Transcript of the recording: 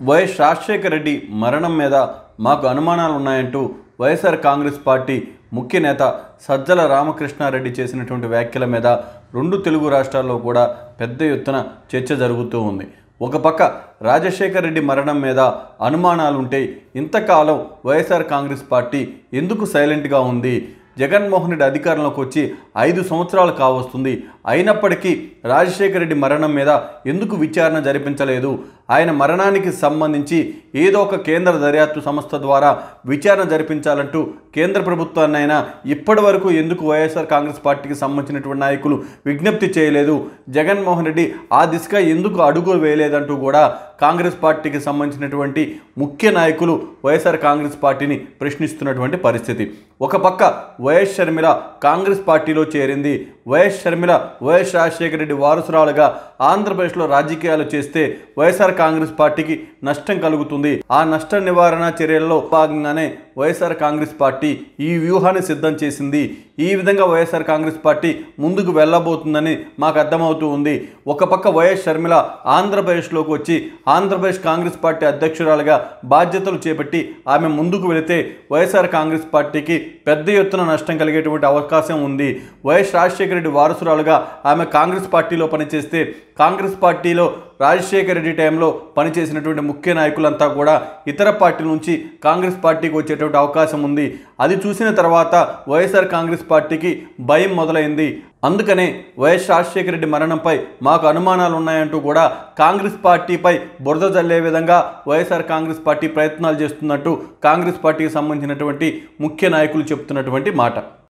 YS Rajasekhara Reddy మరణం మీద మాకు అనుమానాలు ఉన్నాయంటూ వైఎస్ఆర్ కాంగ్రెస్ పార్టీ ముఖ్య నేత సజ్జల రామకృష్ణారెడ్డి చేసినటువంటి వ్యాఖ్యల మీద రెండు తెలుగు రాష్ట్రాల్లో కూడా పెద్ద ఎత్తున చర్చ జరుగుతూ ఉంది ఒక పక్క రాజశేఖర రెడ్డి మరణం మీద అనుమానాలుంటే ఇంతకాలం వైఎస్ఆర్ కాంగ్రెస్ పార్టీ ఎందుకు సైలెంట్గా ఉంది జగన్మోహన్ రెడ్డి అధికారంలోకి వచ్చి ఐదు సంవత్సరాలు కావస్తుంది అయినప్పటికీ రాజశేఖర రెడ్డి మరణం మీద ఎందుకు విచారణ జరిపించలేదు ఆయన మరణానికి సంబంధించి ఏదో ఒక కేంద్ర దర్యాప్తు సంస్థ ద్వారా విచారణ జరిపించాలంటూ కేంద్ర ప్రభుత్వాన్నైనా ఇప్పటి వరకు ఎందుకు వైఎస్ఆర్ కాంగ్రెస్ పార్టీకి సంబంధించినటువంటి నాయకులు విజ్ఞప్తి చేయలేదు జగన్మోహన్ రెడ్డి ఆ దిశగా ఎందుకు అడుగు వేయలేదంటూ కూడా కాంగ్రెస్ పార్టీకి సంబంధించినటువంటి ముఖ్య నాయకులు వైఎస్ఆర్ కాంగ్రెస్ పార్టీని ప్రశ్నిస్తున్నటువంటి పరిస్థితి ఒక పక్క వైఎస్ షర్మిల కాంగ్రెస్ పార్టీలో చేరింది వైఎస్ షర్మిల వైఎస్ రాజశేఖర రెడ్డి వారసురాలుగా ఆంధ్రప్రదేశ్లో రాజకీయాలు చేస్తే వైఎస్ఆర్ కాంగ్రెస్ పార్టీకి నష్టం కలుగుతుంది ఆ నష్ట నివారణ చర్యల్లో భాగంగానే వైఎస్ఆర్ కాంగ్రెస్ పార్టీ ఈ వ్యూహాన్ని సిద్ధం చేసింది ఈ విధంగా వైఎస్ఆర్ కాంగ్రెస్ పార్టీ ముందుకు వెళ్ళబోతుందని మాకు అర్థమవుతూ ఉంది ఒక పక్క వైఎస్ షర్మిల ఆంధ్రప్రదేశ్లోకి వచ్చి ఆంధ్రప్రదేశ్ కాంగ్రెస్ పార్టీ అధ్యక్షురాలుగా బాధ్యతలు చేపట్టి ఆమె ముందుకు వెళితే వైఎస్ఆర్ కాంగ్రెస్ పార్టీకి పెద్ద ఎత్తున నష్టం కలిగేటువంటి అవకాశం ఉంది వైఎస్ రాజశేఖర రెడ్డి వారసురాలుగా ఆమె కాంగ్రెస్ పార్టీలో పనిచేస్తే కాంగ్రెస్ పార్టీలో రాజశేఖర రెడ్డి టైంలో పనిచేసినటువంటి ముఖ్య నాయకులంతా కూడా ఇతర పార్టీల నుంచి కాంగ్రెస్ పార్టీకి వచ్చేటువంటి అవకాశం ఉంది అది చూసిన తర్వాత వైఎస్ఆర్ కాంగ్రెస్ పార్టీకి భయం మొదలైంది అందుకనే వైఎస్ రాజశేఖర రెడ్డి మరణంపై మాకు అనుమానాలు ఉన్నాయంటూ కూడా కాంగ్రెస్ పార్టీపై బురద జల్లే విధంగా వైఎస్ఆర్ కాంగ్రెస్ పార్టీ ప్రయత్నాలు చేస్తున్నట్టు కాంగ్రెస్ పార్టీకి సంబంధించినటువంటి ముఖ్య నాయకులు చెప్తున్నటువంటి మాట